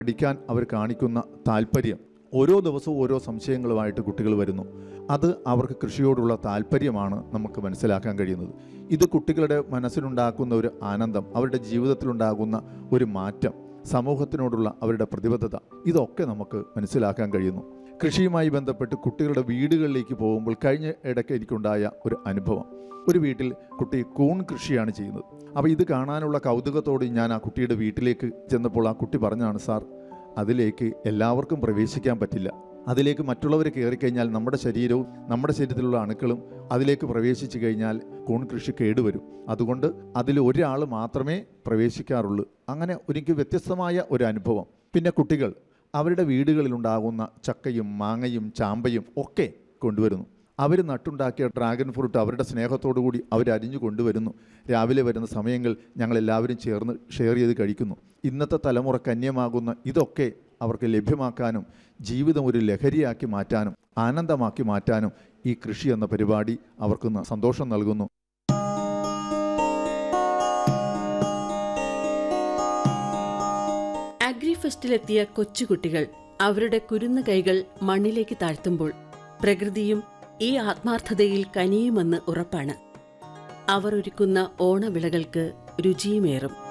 പഠിക്കാൻ അവർ കാണിക്കുന്ന താല്പര്യം ഓരോ ദിവസവും ഓരോ സംശയങ്ങളുമായിട്ട് കുട്ടികൾ വരുന്നു അത് അവർക്ക് കൃഷിയോടുള്ള താല്പര്യമാണ് നമുക്ക് മനസ്സിലാക്കാൻ കഴിയുന്നത് ഇത് കുട്ടികളുടെ മനസ്സിലുണ്ടാക്കുന്ന ഒരു ആനന്ദം അവരുടെ ജീവിതത്തിലുണ്ടാകുന്ന ഒരു മാറ്റം സമൂഹത്തിനോടുള്ള അവരുടെ പ്രതിബദ്ധത ഇതൊക്കെ നമുക്ക് മനസ്സിലാക്കാൻ കഴിയുന്നു കൃഷിയുമായി ബന്ധപ്പെട്ട് കുട്ടികളുടെ വീടുകളിലേക്ക് പോകുമ്പോൾ കഴിഞ്ഞ ഇടയ്ക്ക് എനിക്കുണ്ടായ ഒരു അനുഭവം ഒരു വീട്ടിൽ കുട്ടി കൂൺ കൃഷിയാണ് ചെയ്യുന്നത് അപ്പോൾ ഇത് കാണാനുള്ള കൗതുകത്തോടെ ഞാൻ ആ കുട്ടിയുടെ വീട്ടിലേക്ക് ചെന്നപ്പോൾ ആ കുട്ടി പറഞ്ഞാണ് സാർ അതിലേക്ക് എല്ലാവർക്കും പ്രവേശിക്കാൻ പറ്റില്ല അതിലേക്ക് മറ്റുള്ളവർ കയറിക്കഴിഞ്ഞാൽ നമ്മുടെ ശരീരവും നമ്മുടെ ശരീരത്തിലുള്ള അണുക്കളും അതിലേക്ക് പ്രവേശിച്ചു കഴിഞ്ഞാൽ കൂൺ കൃഷി കേടുവരും അതുകൊണ്ട് അതിൽ ഒരാൾ മാത്രമേ പ്രവേശിക്കാറുള്ളൂ അങ്ങനെ എനിക്ക് വ്യത്യസ്തമായ ഒരു അനുഭവം പിന്നെ കുട്ടികൾ അവരുടെ വീടുകളിലുണ്ടാകുന്ന ചക്കയും മാങ്ങയും ചാമ്പയും ഒക്കെ കൊണ്ടുവരുന്നു അവർ നട്ടുണ്ടാക്കിയ ഡ്രാഗൺ ഫ്രൂട്ട് അവരുടെ സ്നേഹത്തോടു കൂടി അവർ അരിഞ്ഞു കൊണ്ടുവരുന്നു രാവിലെ വരുന്ന സമയങ്ങൾ ഞങ്ങളെല്ലാവരും ചേർന്ന് ഷെയർ ചെയ്ത് കഴിക്കുന്നു ഇന്നത്തെ തലമുറ കന്യമാകുന്ന ഇതൊക്കെ അവർക്ക് ലഭ്യമാക്കാനും ജീവിതം ഒരു ലഹരിയാക്കി മാറ്റാനും ആനന്ദമാക്കി മാറ്റാനും ഈ കൃഷി എന്ന പരിപാടി അവർക്ക് ന- സന്തോഷം നൽകുന്നു അഗ്രിഫെസ്റ്റിലെത്തിയ കൊച്ചുകുട്ടികൾ അവരുടെ കുരുന്നു കൈകൾ മണ്ണിലേക്ക് താഴ്ത്തുമ്പോൾ പ്രകൃതിയും ഈ ആത്മാർത്ഥതയിൽ കനിയുമെന്ന് ഉറപ്പാണ് അവർ ഒരുക്കുന്ന ഓണവിളകൾക്ക് രുചിയുമേറും